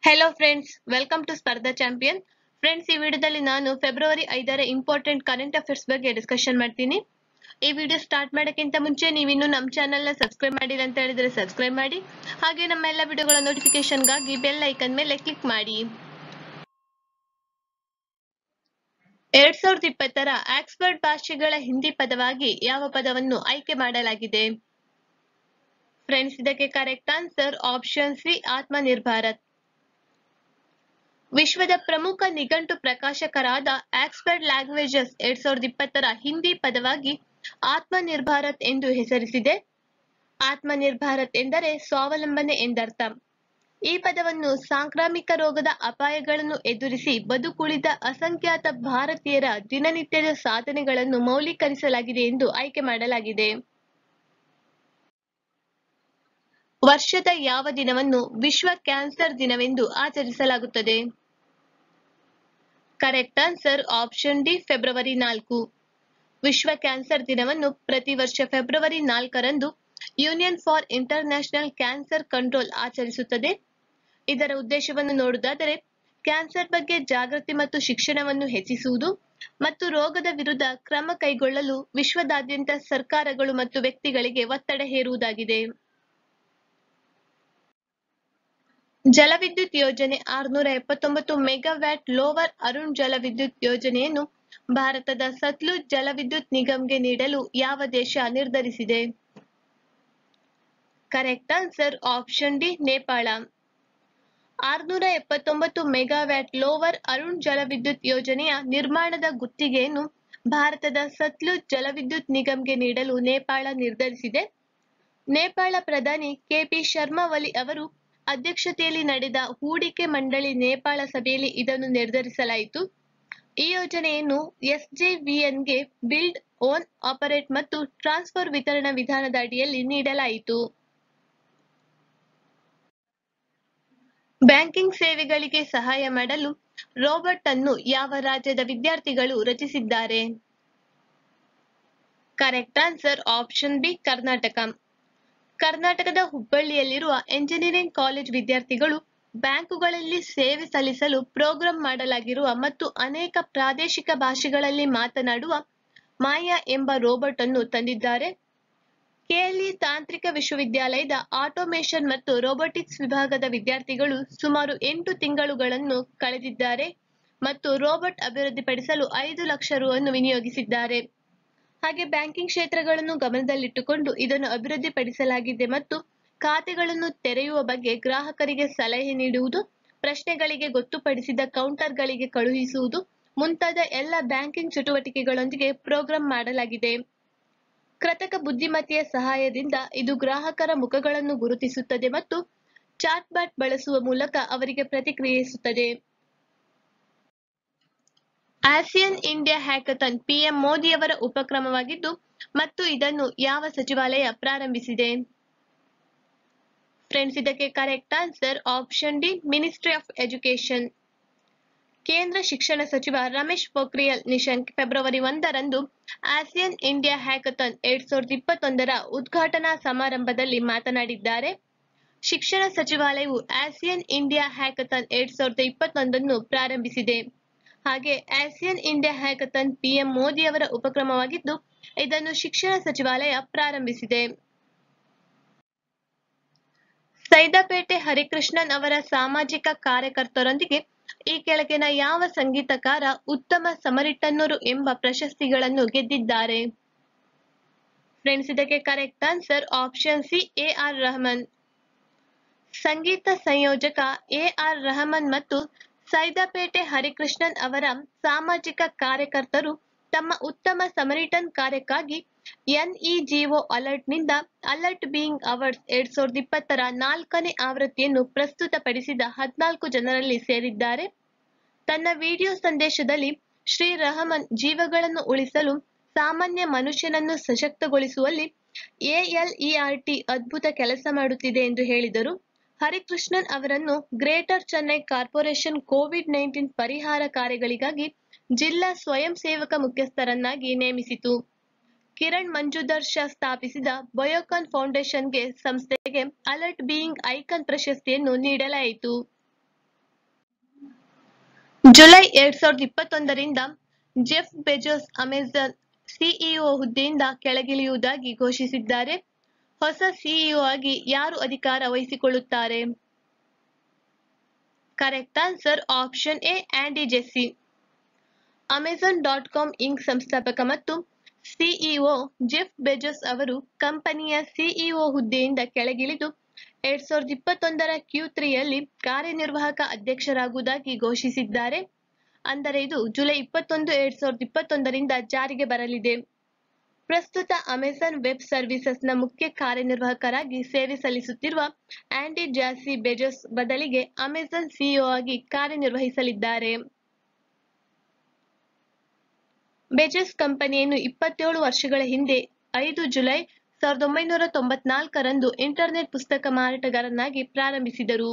hello friends welcome to Spardha champion friends ಈ ವಿಡಿಯೋದಲ್ಲಿ ನಾನು ಫೆಬ್ರವರಿ ಐದರ ಇಂಪಾರ್ಟೆಂಟ್ ಕರೆಂಟ್ ಅಫೇರ್ಸ್ ಬಗ್ಗೆ ಡಿಸ್ಕಷನ್ ಮಾಡ್ತೀನಿ ಈ ವಿಡಿಯೋ ಸ್ಟಾರ್ಟ್ ಮಾಡೋಕ್ಕಿಂತ ಮುಂಚೆ ನೀವಿನ್ನೂ ನಮ್ಮ ಚಾನಲ್ನ ಸಬ್ಸ್ಕ್ರೈಬ್ ಮಾಡಿಲ್ಲ ಅಂತ ಹೇಳಿದ್ರೆ ಸಬ್ಸ್ಕ್ರೈಬ್ ಮಾಡಿ ಹಾಗೆ ನಮ್ಮ ಎಲ್ಲ ವಿಡಿಯೋಗಳ ನೋಟಿಫಿಕೇಶನ್ಗಾಗಿ ಬೆಲ್ ಐಕನ್ ಮೇಲೆ ಕ್ಲಿಕ್ ಮಾಡಿ ಎರಡ್ ಸಾವಿರದ ಇಪ್ಪತ್ತರ ಆಕ್ಸ್ಫರ್ಡ್ ಭಾಷೆಗಳ ಹಿಂದಿ ಪದವಾಗಿ ಯಾವ ಪದವನ್ನು ಆಯ್ಕೆ ಮಾಡಲಾಗಿದೆ ಫ್ರೆಂಡ್ಸ್ ಇದಕ್ಕೆ ಕರೆಕ್ಟ್ ಆನ್ಸರ್ ಆಪ್ಷನ್ ಸಿ ಆತ್ಮನಿರ್ಭಾರತ್ ವಿಶ್ವದ ಪ್ರಮುಖ ನಿಘಂಟು ಪ್ರಕಾಶಕರಾದ ಆಕ್ಸ್ಫರ್ಡ್ ಲ್ಯಾಂಗ್ವೇಜಸ್ ಎರಡ್ ಸಾವಿರದ ಇಪ್ಪತ್ತರ ಹಿಂದಿ ಪದವಾಗಿ ಆತ್ಮನಿರ್ಭಾರತ್ ಎಂದು ಹೆಸರಿಸಿದೆ ಆತ್ಮನಿರ್ಭಾರತ್ ಎಂದರೆ ಸ್ವಾವಲಂಬನೆ ಎಂದರ್ಥ ಈ ಪದವನ್ನು ಸಾಂಕ್ರಾಮಿಕ ರೋಗದ ಅಪಾಯಗಳನ್ನು ಎದುರಿಸಿ ಬದುಕುಳಿದ ಅಸಂಖ್ಯಾತ ಭಾರತೀಯರ ದಿನನಿತ್ಯದ ಸಾಧನೆಗಳನ್ನು ಮೌಲ್ಯೀಕರಿಸಲಾಗಿದೆ ಎಂದು ಆಯ್ಕೆ ಮಾಡಲಾಗಿದೆ ವರ್ಷದ ಯಾವ ದಿನವನ್ನು ವಿಶ್ವ ಕ್ಯಾನ್ಸರ್ ದಿನವೆಂದು ಆಚರಿಸಲಾಗುತ್ತದೆ correct answer option D February ನಾಲ್ಕು ವಿಶ್ವ ಕ್ಯಾನ್ಸರ್ ದಿನವನ್ನು ಪ್ರತಿ ವರ್ಷ ಫೆಬ್ರವರಿ ನಾಲ್ಕರಂದು union for international cancer control ಆಚರಿಸುತ್ತದೆ ಇದರ ಉದ್ದೇಶವನ್ನು ನೋಡುವುದಾದರೆ ಕ್ಯಾನ್ಸರ್ ಬಗ್ಗೆ ಜಾಗೃತಿ ಮತ್ತು ಶಿಕ್ಷಣವನ್ನು ಹೆಚ್ಚಿಸುವುದು ಮತ್ತು ರೋಗದ ವಿರುದ್ಧ ಕ್ರಮ ಕೈಗೊಳ್ಳಲು ವಿಶ್ವದಾದ್ಯಂತ ಸರ್ಕಾರಗಳು ಮತ್ತು ವ್ಯಕ್ತಿಗಳಿಗೆ ಒತ್ತಡ ಹೇರುವುದಾಗಿದೆ ಜಲವಿದ್ಯುತ್ ಯೋಜನೆ ಆರುನೂರ ಎಪ್ಪತ್ತೊಂಬತ್ತು ಮೆಗಾವ್ಯಾಟ್ ಲೋವರ್ ಅರುಣ್ ಜಲವಿದ್ಯುತ್ ಯೋಜನೆಯನ್ನು ಭಾರತದ ಸತ್ಲುಜ್ ಜಲವಿದ್ಯುತ್ ನಿಗಮ್ಗೆ ನೀಡಲು ಯಾವ ದೇಶ ನಿರ್ಧರಿಸಿದೆ correct answer option D Nepal ಆರುನೂರ ಎಪ್ಪತ್ತೊಂಬತ್ತು ಮೆಗಾವ್ಯಾಟ್ ಲೋವರ್ ಅರುಣ್ ಜಲವಿದ್ಯುತ್ ಯೋಜನೆಯ ನಿರ್ಮಾಣದ ಗುತ್ತಿಗೆಯನ್ನು ಭಾರತದ ಸತ್ಲುಜ್ ಜಲವಿದ್ಯುತ್ ನಿಗಮ್ಗೆ ನೀಡಲು ನೇಪಾಳ ನಿರ್ಧರಿಸಿದೆ ನೇಪಾಳ ಪ್ರಧಾನಿ ಕೆಪಿ ಶರ್ಮಾ ಒಲಿ ಅವರು ಅಧ್ಯಕ್ಷತೆಯಲ್ಲಿ ನಡೆದ ಹೂಡಿಕೆ ಮಂಡಳಿ ನೇಪಾಳ ಸಭೆಯಲ್ಲಿ ಇದನ್ನು ನಿರ್ಧರಿಸಲಾಯಿತು ಈ ಯೋಜನೆಯನ್ನು ಎಸ್ಜೆವಿಎನ್ಗೆ ಬಿಲ್ಡ್ ಓನ್ ಆಪರೇಟ್ ಮತ್ತು ಟ್ರಾನ್ಸ್ಫರ್ ವಿತರಣಾ ವಿಧಾನದ ಅಡಿಯಲ್ಲಿ ನೀಡಲಾಯಿತು ಬ್ಯಾಂಕಿಂಗ್ ಸೇವೆಗಳಿಗೆ ಸಹಾಯ ಮಾಡಲು ರೋಬೋಟ್ ಅನ್ನು ಯಾವ ರಾಜ್ಯದ ವಿದ್ಯಾರ್ಥಿಗಳು ರಚಿಸಿದ್ದಾರೆ correct answer option B Karnataka ಕರ್ನಾಟಕದ ಹುಬ್ಬಳ್ಳಿಯಲ್ಲಿರುವ ಎಂಜಿನಿಯರಿಂಗ್ ಕಾಲೇಜ್ ವಿದ್ಯಾರ್ಥಿಗಳು ಬ್ಯಾಂಕುಗಳಲ್ಲಿ ಸೇವೆ ಸಲ್ಲಿಸಲು ಪ್ರೋಗ್ರಾಂ ಮಾಡಲಾಗಿರುವ ಮತ್ತು ಅನೇಕ ಪ್ರಾದೇಶಿಕ ಭಾಷೆಗಳಲ್ಲಿ ಮಾತನಾಡುವ ಮಾಯಾ ಎಂಬ ರೋಬೋಟ್ ಅನ್ನು ತಂದಿದ್ದಾರೆ ಕೆಎಲ್ಇ ತಾಂತ್ರಿಕ ವಿಶ್ವವಿದ್ಯಾಲಯದ ಆಟೋಮೇಷನ್ ಮತ್ತು ರೋಬೋಟಿಕ್ಸ್ ವಿಭಾಗದ ವಿದ್ಯಾರ್ಥಿಗಳು ಸುಮಾರು ಎಂಟು ತಿಂಗಳುಗಳನ್ನು ಕಳೆದಿದ್ದಾರೆ ಮತ್ತು ರೋಬೋಟ್ ಅಭಿವೃದ್ಧಿಪಡಿಸಲು ಐದು ಲಕ್ಷ ರು ಅನ್ನು ವಿನಿಯೋಗಿಸಿದ್ದಾರೆ ಹಾಗೆ ಬ್ಯಾಂಕಿಂಗ್ ಕ್ಷೇತ್ರಗಳನ್ನು ಗಮನದಲ್ಲಿಟ್ಟುಕೊಂಡು ಇದನ್ನು ಅಭಿವೃದ್ಧಿಪಡಿಸಲಾಗಿದೆ ಮತ್ತು ಖಾತೆಗಳನ್ನು ತೆರೆಯುವ ಬಗ್ಗೆ ಗ್ರಾಹಕರಿಗೆ ಸಲಹೆ ನೀಡುವುದು ಪ್ರಶ್ನೆಗಳಿಗೆ ಗೊತ್ತುಪಡಿಸಿದ ಕೌಂಟರ್ಗಳಿಗೆ ಕಳುಹಿಸುವುದು ಮುಂತಾದ ಎಲ್ಲ ಬ್ಯಾಂಕಿಂಗ್ ಚಟುವಟಿಕೆಗಳೊಂದಿಗೆ ಪ್ರೋಗ್ರಾಂ ಮಾಡಲಾಗಿದೆ ಕೃತಕ ಬುದ್ಧಿಮತ್ತೆಯ ಸಹಾಯದಿಂದ ಇದು ಗ್ರಾಹಕರ ಮುಖಗಳನ್ನು ಗುರುತಿಸುತ್ತದೆ ಮತ್ತು ಚಾಟ್ಬಾಟ್ ಬಳಸುವ ಮೂಲಕ ಅವರಿಗೆ ಪ್ರತಿಕ್ರಿಯಿಸುತ್ತದೆ ಆಸಿಯನ್ ಇಂಡಿಯಾ ಹ್ಯಾಕಥಾನ್ ಪಿಎಂ ಮೋದಿಯವರ ಉಪಕ್ರಮವಾಗಿದ್ದು ಮತ್ತು ಇದನ್ನು ಯಾವ ಸಚಿವಾಲಯ ಪ್ರಾರಂಭಿಸಿದೆ ಫ್ರೆಂಡ್ಸ್ ಇದಕ್ಕೆ correct answer option D ministry of education ಕೇಂದ್ರ ಶಿಕ್ಷಣ ಸಚಿವ ರಮೇಶ್ ಪೋಖ್ರಿಯಲ್ ನಿಶಂಕ್ ಫೆಬ್ರವರಿ ಒಂದರಂದು ಆಸಿಯನ್ ಇಂಡಿಯಾ ಹ್ಯಾಕಥಾನ್ ಎರಡ್ ಸಾವಿರದ ಇಪ್ಪತ್ತೊಂದರ ಉದ್ಘಾಟನಾ ಸಮಾರಂಭದಲ್ಲಿ ಮಾತನಾಡಿದ್ದಾರೆ ಶಿಕ್ಷಣ ಸಚಿವಾಲಯವು ಆಸಿಯನ್ ಇಂಡಿಯಾ ಹ್ಯಾಕಥಾನ್ ಎರಡ್ ಸಾವಿರದ ಇಪ್ಪತ್ತೊಂದನ್ನು ಪ್ರಾರಂಭಿಸಿದೆ ಹಾಗೆ ಆಸಿಯನ್ ಇಂಡಿಯಾ ಹ್ಯಾಕಥಾನ್ ಪಿಎಂ ಮೋದಿಯವರ ಉಪಕ್ರಮವಾಗಿದ್ದು ಇದನ್ನು ಶಿಕ್ಷಣ ಸಚಿವಾಲಯ ಪ್ರಾರಂಭಿಸಿದೆ ಸೈದಾಪೇಟೆ ಹರಿಕೃಷ್ಣನ್ ಅವರ ಸಾಮಾಜಿಕ ಕಾರ್ಯಕರ್ತರೊಂದಿಗೆ ಈ ಕೆಳಗಿನ ಯಾವ ಸಂಗೀತಕಾರ ಉತ್ತಮ ಸಮರಿಟ್ಟನ್ನರು ಎಂಬ ಪ್ರಶಸ್ತಿಗಳನ್ನು ಗೆದ್ದಿದ್ದಾರೆ ಫ್ರೆಂಡ್ಸ್ ಇದಕ್ಕೆ correct answer option C A R Rahman ಸಂಗೀತ ಸಂಯೋಜಕ ಎ ಆರ್ ರಹಮಾನ್ ಮತ್ತು ಸೈದಾಪೇಟೆ ಹರಿಕೃಷ್ಣನ್ ಅವರ ಸಾಮಾಜಿಕ ಕಾರ್ಯಕರ್ತರು ತಮ್ಮ ಉತ್ತಮ ಸಮರಿಟನ್ ಕಾರ್ಯಕ್ಕಾಗಿ ಎನ್ಇಜಿಒ ಅಲರ್ಟ್ನಿಂದ ಅಲರ್ಟ್ ಬೀಯಿಂಗ್ ಅವಾರ್ಡ್ಸ್ ಎರಡ್ ಸಾವಿರದ ಇಪ್ಪತ್ತರ ನಾಲ್ಕನೇ ಆವೃತ್ತಿಯನ್ನು ಪ್ರಸ್ತುತಪಡಿಸಿದ ಹದಿನಾಲ್ಕು ಜನರಲ್ಲಿ ಸೇರಿದ್ದಾರೆ ತನ್ನ ವಿಡಿಯೋ ಸಂದೇಶದಲ್ಲಿ ಶ್ರೀ ರಹಮಾನ್ ಜೀವಗಳನ್ನು ಉಳಿಸಲು ಸಾಮಾನ್ಯ ಮನುಷ್ಯನನ್ನು ಸಶಕ್ತಗೊಳಿಸುವಲ್ಲಿ ಎಎಲ್ಇಆರ್ಟಿ ಅದ್ಭುತ ಕೆಲಸ ಮಾಡುತ್ತಿದೆ ಎಂದು ಹೇಳಿದರು ಹರಿಕೃಷ್ಣನ್ ಅವರನ್ನು greater Chennai corporation COVID nineteen ಪರಿಹಾರ ಕಾರ್ಯಗಳಿಗಾಗಿ ಜಿಲ್ಲಾ ಸ್ವಯಂ ಸೇವಕ ಮುಖ್ಯಸ್ಥರನ್ನಾಗಿ ನೇಮಿಸಿತು ಕಿರಣ್ ಮಂಜುದರ್ ಶಾ ಸ್ಥಾಪಿಸಿದ ಬಯೋಕಾನ್ ಫೌಂಡೇಶನ್ಗೆ ಸಂಸ್ಥೆಗೆ ಅಲರ್ಟ್ ಬೀಯಿಂಗ್ ಐಕಾನ್ ಪ್ರಶಸ್ತಿಯನ್ನು ನೀಡಲಾಯಿತು ಜುಲೈ ಎರಡ್ ಸಾವಿರದ ಇಪ್ಪತ್ತೊಂದರಿಂದ ಜೆಫ್ ಬೆಜೋಸ್ ಅಮೆಜಾನ್ ಸಿಇಒ ಹುದ್ದೆಯಿಂದ ಕೆಳಗಿಳಿಯುವುದಾಗಿ ಘೋಷಿಸಿದ್ದಾರೆ ಹೊಸ ಸಿಇಒ ಆಗಿ ಯಾರು ಅಧಿಕಾರ ವಹಿಸಿಕೊಳ್ಳುತ್ತಾರೆ correct answer option A Andy Jassy Amazon dot com inc ಸಂಸ್ಥಾಪಕ ಮತ್ತು ಸಿಇಒ ಜೆಫ್ ಬೆಜೋಸ್ ಅವರು ಕಂಪನಿಯ ಸಿಇಒ ಹುದ್ದೆಯಿಂದ ಕೆಳಗಿಳಿದು ಎರಡ್ ಸಾವಿರದ ಇಪ್ಪತ್ತೊಂದರ ಕ್ಯೂ ತ್ರೀಯಲ್ಲಿ ಕಾರ್ಯನಿರ್ವಾಹಕ ಅಧ್ಯಕ್ಷರಾಗುವುದಾಗಿ ಘೋಷಿಸಿದ್ದಾರೆ ಅಂದರೆ ಇದು ಜುಲೈ ಇಪ್ಪತ್ತೊಂದು ಎರಡ್ ಸಾವಿರದ ಇಪ್ಪತ್ತೊಂದರಿಂದ ಜಾರಿಗೆ ಬರಲಿದೆ ಪ್ರಸ್ತುತ ಅಮೆಜಾನ್ ವೆಬ್ ಸರ್ವಿಸಸ್ನ ಮುಖ್ಯ ಕಾರ್ಯನಿರ್ವಾಹಕರಾಗಿ ಸೇವೆ ಸಲ್ಲಿಸುತ್ತಿರುವ ಆಂಡಿ ಜಾಸಿ ಬೆಜೋಸ್ ಬದಲಿಗೆ ಅಮೆಜಾನ್ ಸಿಇಒ ಆಗಿ ಕಾರ್ಯನಿರ್ವಹಿಸಲಿದ್ದಾರೆ ಬೆಜೋಸ್ ಕಂಪನಿಯನ್ನು ಇಪ್ಪತ್ತೇಳು ವರ್ಷಗಳ ಹಿಂದೆ ಐದು ಜುಲೈ ಸಾವಿರದ ಒಂಬೈನೂರ ತೊಂಬತ್ನಾಲ್ಕರಂದು ಇಂಟರ್ನೆಟ್ ಪುಸ್ತಕ ಮಾರಾಟಗಾರನಾಗಿ ಪ್ರಾರಂಭಿಸಿದರು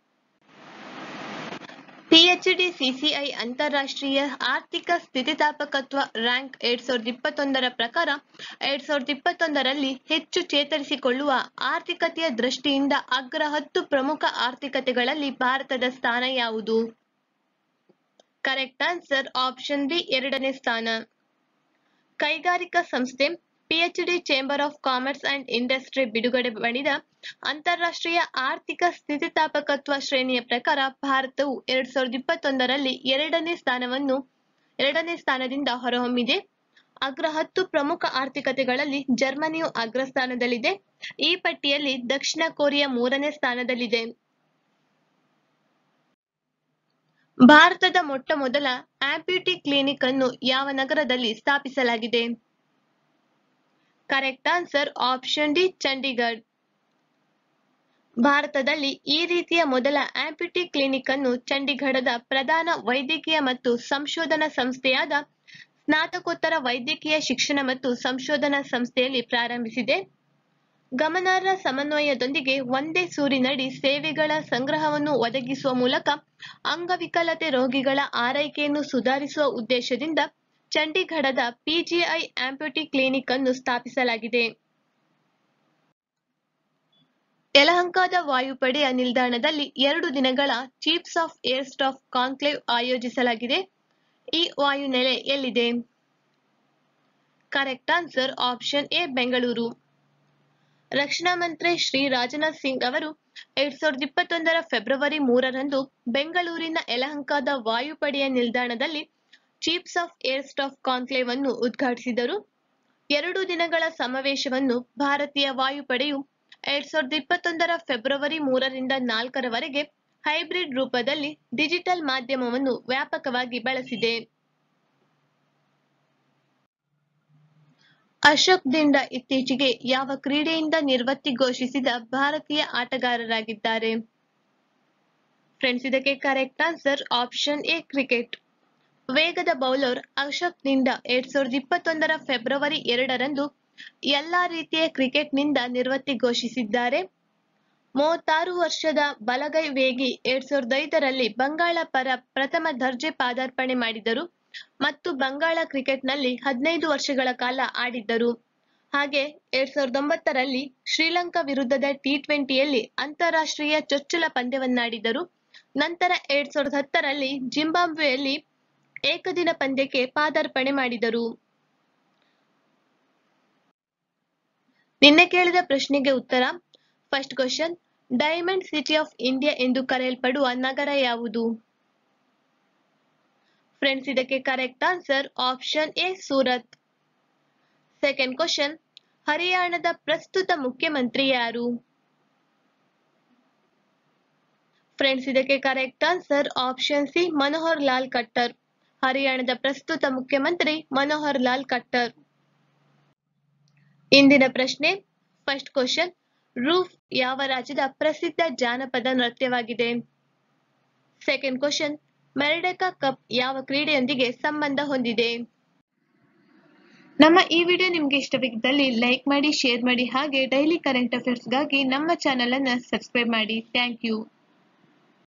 ಪಿಎಚ್ಡಿ ಸಿಸಿಐ ಅಂತಾರಾಷ್ಟ್ರೀಯ ಆರ್ಥಿಕ ಸ್ಥಿತಿಸ್ಥಾಪಕತ್ವ ರ್ಯಾಂಕ್ ಎರಡ್ ಸಾವಿರದ ಇಪ್ಪತ್ತೊಂದರ ಪ್ರಕಾರ ಎರಡ್ ಸಾವಿರದ ಇಪ್ಪತ್ತೊಂದರಲ್ಲಿ ಹೆಚ್ಚು ಚೇತರಿಸಿಕೊಳ್ಳುವ ಆರ್ಥಿಕತೆಯ ದೃಷ್ಟಿಯಿಂದ ಅಗ್ರ ಹತ್ತು ಪ್ರಮುಖ ಆರ್ಥಿಕತೆಗಳಲ್ಲಿ ಭಾರತದ ಸ್ಥಾನ ಯಾವುದು ಕರೆಕ್ಟ್ ಆನ್ಸರ್ ಆಪ್ಷನ್ ಬಿ ಎರಡನೇ ಸ್ಥಾನ ಕೈಗಾರಿಕಾ ಸಂಸ್ಥೆ PHD chamber of commerce and industry ಬಿಡುಗಡೆ ಮಾಡಿದ ಅಂತಾರಾಷ್ಟ್ರೀಯ ಆರ್ಥಿಕ ಸ್ಥಿತಿಸ್ಥಾಪಕತ್ವ ಶ್ರೇಣಿಯ ಪ್ರಕಾರ ಭಾರತವು ಎರಡ್ ಸಾವಿರದ ಇಪ್ಪತ್ತೊಂದರಲ್ಲಿ ಎರಡನೇ ಸ್ಥಾನವನ್ನು ಎರಡನೇ ಸ್ಥಾನದಿಂದ ಹೊರಹೊಮ್ಮಿದೆ ಅಗ್ರ ಹತ್ತು ಪ್ರಮುಖ ಆರ್ಥಿಕತೆಗಳಲ್ಲಿ ಜರ್ಮನಿಯು ಅಗ್ರಸ್ಥಾನದಲ್ಲಿದೆ ಈ ಪಟ್ಟಿಯಲ್ಲಿ ದಕ್ಷಿಣ ಕೊರಿಯಾ ಮೂರನೇ ಸ್ಥಾನದಲ್ಲಿದೆ ಭಾರತದ ಮೊಟ್ಟ ಮೊದಲ ಆಂಪ್ಯೂಟಿ ಕ್ಲಿನಿಕ್ ಅನ್ನು ಯಾವ ನಗರದಲ್ಲಿ ಸ್ಥಾಪಿಸಲಾಗಿದೆ correct answer option D Chandigarh ಭಾರತದಲ್ಲಿ ಈ ರೀತಿಯ ಮೊದಲ ಆಂಪ್ಯೂಟಿ ಕ್ಲಿನಿಕ್ ಅನ್ನು ಚಂಡೀಗಢದ ಪ್ರಧಾನ ವೈದ್ಯಕೀಯ ಮತ್ತು ಸಂಶೋಧನಾ ಸಂಸ್ಥೆಯಾದ ಸ್ನಾತಕೋತ್ತರ ವೈದ್ಯಕೀಯ ಶಿಕ್ಷಣ ಮತ್ತು ಸಂಶೋಧನಾ ಸಂಸ್ಥೆಯಲ್ಲಿ ಪ್ರಾರಂಭಿಸಿದೆ ಗಮನಾರ್ಹ ಸಮನ್ವಯದೊಂದಿಗೆ ಒಂದೇ ಸೂರಿನಡಿ ಸೇವೆಗಳ ಸಂಗ್ರಹವನ್ನು ಒದಗಿಸುವ ಮೂಲಕ ಅಂಗವಿಕಲತೆ ರೋಗಿಗಳ ಆರೈಕೆಯನ್ನು ಸುಧಾರಿಸುವ ಉದ್ದೇಶದಿಂದ ಚಂಡೀಗಢದ ಪಿಜಿಐ ಆಂಪ್ಯೂಟಿ ಕ್ಲಿನಿಕ್ ಅನ್ನು ಸ್ಥಾಪಿಸಲಾಗಿದೆ ಯಲಹಂಕದ ವಾಯುಪಡೆಯ ನಿಲ್ದಾಣದಲ್ಲಿ ಎರಡು ದಿನಗಳ chiefs of air staff conclave ಆಯೋಜಿಸಲಾಗಿದೆ ಈ ವಾಯುನೆಲೆ ಎಲ್ಲಿದೆ correct answer option A Bengaluru ರಕ್ಷಣಾ ಮಂತ್ರಿ ಶ್ರೀ ರಾಜನಾಥ್ ಸಿಂಗ್ ಅವರು ಎರಡ್ ಸಾವಿರದ ಇಪ್ಪತ್ತೊಂದರ ಫೆಬ್ರವರಿ ಮೂರರಂದು ಬೆಂಗಳೂರಿನ ಯಲಹಂಕದ ವಾಯುಪಡೆಯ ನಿಲ್ದಾಣದಲ್ಲಿ chiefs of air staff conclave ಅನ್ನು ಉದ್ಘಾಟಿಸಿದರು ಎರಡು ದಿನಗಳ ಸಮಾವೇಶವನ್ನು ಭಾರತೀಯ ವಾಯುಪಡೆಯು ಎರಡ್ ಸಾವಿರದ ಇಪ್ಪತ್ತೊಂದರ ಫೆಬ್ರವರಿ ಮೂರರಿಂದ ನಾಲ್ಕರವರೆಗೆ ಹೈಬ್ರಿಡ್ ರೂಪದಲ್ಲಿ ಡಿಜಿಟಲ್ ಮಾಧ್ಯಮವನ್ನು ವ್ಯಾಪಕವಾಗಿ ಬಳಸಿದೆ ಅಶೋಕ್ ದಿಂಡಾ ಇತ್ತೀಚೆಗೆ ಯಾವ ಕ್ರೀಡೆಯಿಂದ ನಿವೃತ್ತಿ ಘೋಷಿಸಿದ ಭಾರತೀಯ ಆಟಗಾರರಾಗಿದ್ದಾರೆ ಫ್ರೆಂಡ್ಸ್ ಇದಕ್ಕೆ correct answer option A cricket ವೇಗದ ಬೌಲರ್ ಅಶೋಕ್ ದಿಂಡಾ ಎರಡ್ ಸಾವಿರದ ಇಪ್ಪತ್ತೊಂದರ ಫೆಬ್ರವರಿ ಎರಡರಂದು ಎಲ್ಲಾ ರೀತಿಯ ಕ್ರಿಕೆಟ್ನಿಂದ ನಿವೃತ್ತಿ ಘೋಷಿಸಿದ್ದಾರೆ ಮೂವತ್ತಾರು ವರ್ಷದ ಬಲಗೈ ವೇಗಿ ಎರಡ್ ಸಾವಿರದ ಐದರಲ್ಲಿ ಬಂಗಾಳ ಪರ ಪ್ರಥಮ ದರ್ಜೆ ಪಾದಾರ್ಪಣೆ ಮಾಡಿದರು ಮತ್ತು ಬಂಗಾಳ ಕ್ರಿಕೆಟ್ನಲ್ಲಿ ಹದಿನೈದು ವರ್ಷಗಳ ಕಾಲ ಆಡಿದ್ದರು ಹಾಗೆ ಎರಡ್ ಸಾವಿರದ ಒಂಬತ್ತರಲ್ಲಿ ಶ್ರೀಲಂಕಾ ವಿರುದ್ಧದ ಟಿ ಟ್ವೆಂಟಿಯಲ್ಲಿ ಅಂತಾರಾಷ್ಟ್ರೀಯ ಚೊಚ್ಚಲ ಪಂದ್ಯವನ್ನಾಡಿದರು ನಂತರ ಎರಡ್ ಸಾವಿರದ ಹತ್ತರಲ್ಲಿ ಜಿಂಬಾಬ್ವೆಯಲ್ಲಿ ಏಕದಿನ ಪಂದ್ಯಕ್ಕೆ ಪಾದಾರ್ಪಣೆ ಮಾಡಿದರು ನಿನ್ನೆ ಕೇಳಿದ ಪ್ರಶ್ನೆಗೆ ಉತ್ತರ first question diamond city of India ಎಂದು ಕರೆಯಲ್ಪಡುವ ನಗರ ಯಾವುದು ಫ್ರೆಂಡ್ಸ್ ಇದಕ್ಕೆ correct answer option A Surat second question ಹರಿಯಾಣದ ಪ್ರಸ್ತುತ ಮುಖ್ಯಮಂತ್ರಿ ಯಾರು ಫ್ರೆಂಡ್ಸ್ ಇದಕ್ಕೆ correct answer option C Manohar Lal Khattar ಹರಿಯಾಣದ ಪ್ರಸ್ತುತ ಮುಖ್ಯಮಂತ್ರಿ ಮನೋಹರ್ ಲಾಲ್ ಖಟ್ಟರ್ ಇಂದಿನ ಪ್ರಶ್ನೆ ಫಸ್ಟ್ ಕ್ವಶನ್ ರೂಫ್ ಯಾವ ರಾಜ್ಯದ ಪ್ರಸಿದ್ಧ ಜಾನಪದ ನೃತ್ಯವಾಗಿದೆ ಸೆಕೆಂಡ್ ಕ್ವಶನ್ ಮೆರ್ಡೆಕಾ ಕಪ್ ಯಾವ ಕ್ರೀಡೆಯೊಂದಿಗೆ ಸಂಬಂಧ ಹೊಂದಿದೆ ನಮ್ಮ ಈ ವಿಡಿಯೋ ನಿಮ್ಗೆ ಇಷ್ಟವಾಗಿದ್ದಲ್ಲಿ ಲೈಕ್ ಮಾಡಿ ಶೇರ್ ಮಾಡಿ ಹಾಗೆ ಡೈಲಿ ಕರೆಂಟ್ ಅಫೇರ್ಸ್ಗಾಗಿ ನಮ್ಮ ಚಾನೆಲ್ ಅನ್ನ ಸಬ್ಸ್ಕ್ರೈಬ್ ಮಾಡಿ ಥ್ಯಾಂಕ್ ಯು